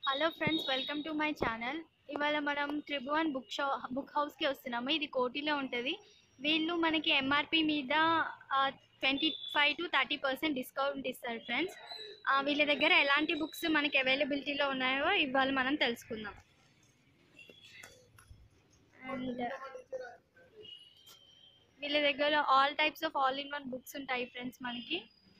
hello friends welcome to my channel ఇవాళ మనం Tribhuvan book Shah book హౌస్కి వస్తున్నాము ఇది కోటిలో ఉంటుంది వీళ్ళు మనకి ఎంఆర్పి మీద twenty five to thirty percent discount ఇస్తారు ఫ్రెండ్స్ వీళ్ళ దగ్గర ఎలాంటి బుక్స్ మనకి అవైలబిలిటీలో ఉన్నాయో ఇవాళ మనం తెలుసుకుందాం అండ్ వీళ్ళ దగ్గర all types of all in one books ఉంటాయి ఫ్రెండ్స్ మనకి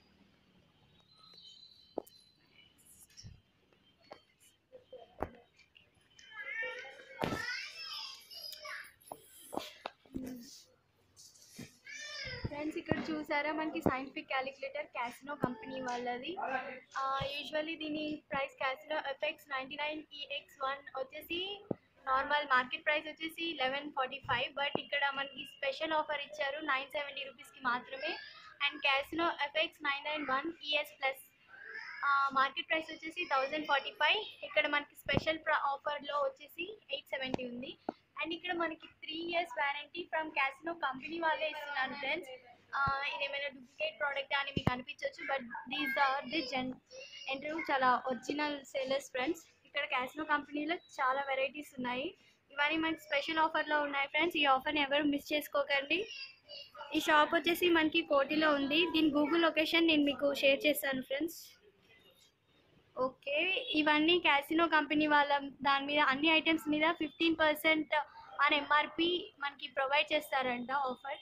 ఫ్రెండ్స్ ఇక్కడ చూసారా మనకి సైంటిఫిక్ క్యాలిక్యులేటర్ క్యాసినో కంపెనీ వాళ్ళది యూజువల్లీ దీని price Casio FX ninety nine EX one వచ్చేసి నార్మల్ మార్కెట్ ప్రైస్ వచ్చేసి లెవెన్ ఫార్టీ ఫైవ్ బట్ ఇక్కడ మనకి స్పెషల్ ఆఫర్ ఇచ్చారు నైన్ సెవెంటీ రూపీస్కి మాత్రమే and Casio FX nine nine one ES plus market price వచ్చేసి థౌజండ్ ఫార్టీ ఫైవ్ ఇక్కడ మనకి స్పెషల్ ఆఫర్లో వచ్చేసి ఎయిట్ సెవెంటీ ఉంది అండ్ ఇక్కడ మనకి three years warranty from Casio company వాళ్ళే ఇస్తున్నారు ఫ్రెండ్స్ ఇది ఏమైనా డూప్లికేట్ ప్రోడక్ట్ అని మీకు అనిపించవచ్చు but these are the genuine చాలా ఒరిజినల్ సేలర్స్ ఫ్రెండ్స్ ఇక్కడ క్యాసినో కంపెనీలో చాలా వెరైటీస్ ఉన్నాయి ఇవన్నీ మనకి స్పెషల్ ఆఫర్లో ఉన్నాయి ఫ్రెండ్స్ ఈ ఆఫర్ని ఎవరు మిస్ చేసుకోకండి ఈ షాప్ వచ్చేసి మనకి కోటిలో ఉంది దీని గూగుల్ లొకేషన్ నేను మీకు షేర్ చేస్తాను ఫ్రెండ్స్ ఓకే ఇవన్నీ క్యాసినో కంపెనీ వాళ్ళ దాని మీద అన్ని ఐటమ్స్ మీద ఫిఫ్టీన్ పర్సెంట్ అని ఎంఆర్పి మనకి ప్రొవైడ్ చేస్తారంట ఆఫర్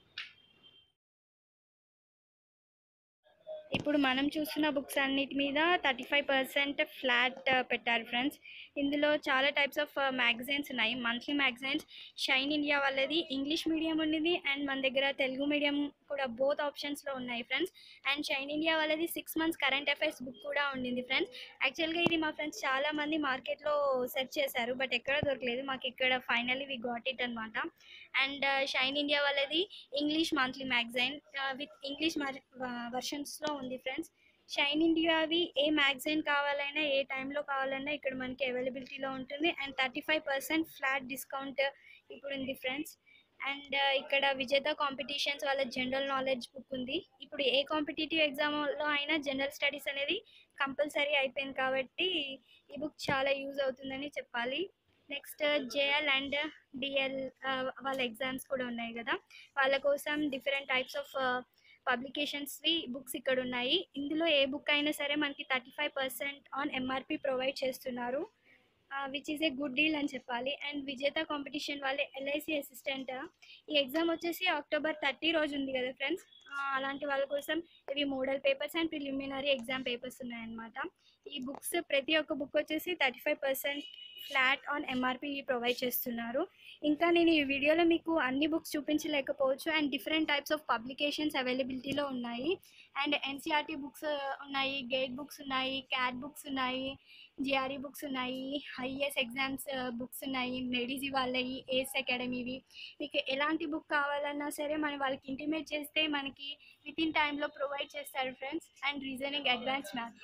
ఇప్పుడు మనం చూస్తున్న బుక్స్ అన్నిటి మీద థర్టీ ఫైవ్ పర్సెంట్ ఫ్లాట్ పెట్టారు ఫ్రెండ్స్ ఇందులో చాలా టైప్స్ ఆఫ్ మ్యాగజైన్స్ ఉన్నాయి మంత్లీ మ్యాగజైన్స్ షైన్ ఇండియా వాళ్ళది ఇంగ్లీష్ మీడియం ఉన్నది అండ్ మన దగ్గర తెలుగు మీడియం కూడా బోత్ ఆప్షన్స్లో ఉన్నాయి ఫ్రెండ్స్ అండ్ షైన్ ఇండియా వాళ్ళది six months current affairs book కూడా ఉండింది ఫ్రెండ్స్ యాక్చువల్గా ఇది మా ఫ్రెండ్స్ చాలా మంది మార్కెట్లో సెర్చ్ చేశారు బట్ ఎక్కడ దొరకలేదు మాకు ఇక్కడ ఫైనల్లీ వి గాట్ ఇట్ అనమాట అండ్ షైన్ ఇండియా వాళ్ళది English monthly magazine with English వర్షన్స్లో ఉంది ఫ్రెండ్స్ షైన్ ఇండియావి ఏ మ్యాగజైన్ కావాలన్నా ఏ టైంలో కావాలన్నా ఇక్కడ మనకి అవైలబిలిటీలో ఉంటుంది and thirty five percent flat discount ఇప్పుడు ఉంది ఫ్రెండ్స్ అండ్ ఇక్కడ విజేత కాంపిటీషన్స్ వాళ్ళ జనరల్ నాలెడ్జ్ బుక్ ఉంది ఇప్పుడు ఏ కాంపిటేటివ్ ఎగ్జామ్లో అయినా జనరల్ స్టడీస్ అనేది కంపల్సరీ అయిపోయింది కాబట్టి ఈ బుక్ చాలా యూజ్ అవుతుందని చెప్పాలి నెక్స్ట్ జేఎల్ అండ్ డిఎల్ వాళ్ళ ఎగ్జామ్స్ కూడా ఉన్నాయి కదా వాళ్ళ కోసం డిఫరెంట్ టైప్స్ ఆఫ్ పబ్లికేషన్స్వి బుక్స్ ఇక్కడ ఉన్నాయి ఇందులో ఏ బుక్ అయినా సరే మనకి thirty five percent on MRP provide చేస్తున్నారు which is a good deal అని చెప్పాలి అండ్ విజేత కాంపిటీషన్ వాళ్ళే ఎల్ఐసి అసిస్టెంట్ ఈ ఎగ్జామ్ వచ్చేసి అక్టోబర్ థర్టీ రోజు ఉంది కదా ఫ్రెండ్స్ అలాంటి వాళ్ళ కోసం ఇవి model papers and preliminary exam papers ఉన్నాయన్నమాట ఈ బుక్స్ ప్రతి ఒక్క బుక్ వచ్చేసి thirty five percent flat on MRP provide చేస్తున్నారు ఇంకా నేను ఈ వీడియోలో మీకు అన్ని బుక్స్ చూపించలేకపోవచ్చు and different types of publications అవైలబిలిటీలో ఉన్నాయి అండ్ ఎన్సీఆర్టీ బుక్స్ ఉన్నాయి గేట్ బుక్స్ ఉన్నాయి క్యాట్ బుక్స్ ఉన్నాయి జిఆర్ఈ బుక్స్ ఉన్నాయి ఐఏఎస్ ఎగ్జామ్స్ బుక్స్ ఉన్నాయి మెడిజీ వాళ్ళవి ఏఎస్ అకాడమీవి మీకు ఎలాంటి బుక్ కావాలన్నా సరే మనం వాళ్ళకి ఇంటిమేట్ చేస్తే మనకి విత్ ఇన్ టైంలో ప్రొవైడ్ చేస్తారు friends and reasoning advance math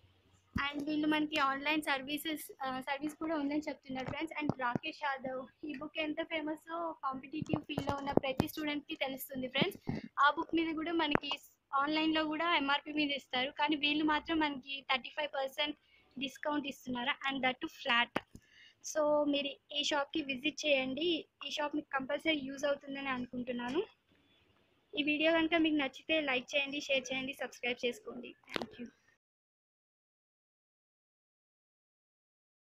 and వీళ్ళు మనకి ఆన్లైన్ సర్వీసెస్ సర్వీస్ కూడా ఉందని చెప్తున్నారు ఫ్రెండ్స్ అండ్ రాకేష్ యాదవ్ ఈ బుక్ ఎంత ఫేమస్ కాంపిటేటివ్ ఫీల్డ్లో ఉన్న ప్రతి స్టూడెంట్కి తెలుస్తుంది ఫ్రెండ్స్ ఆ బుక్ మీద కూడా మనకి ఆన్లైన్లో కూడా ఎంఆర్పి మీద ఇస్తారు కానీ వీళ్ళు మాత్రం మనకి థర్టీ ఫైవ్ పర్సెంట్ డిస్కౌంట్ ఇస్తున్నారు and that too flat so మీరు ఈ షాప్కి విజిట్ చేయండి ఈ షాప్ మీకు కంపల్సరీ యూజ్ అవుతుందని అనుకుంటున్నాను ఈ వీడియో కనుక మీకు నచ్చితే లైక్ చేయండి షేర్ చేయండి సబ్స్క్రైబ్ చేసుకోండి థ్యాంక్ యూ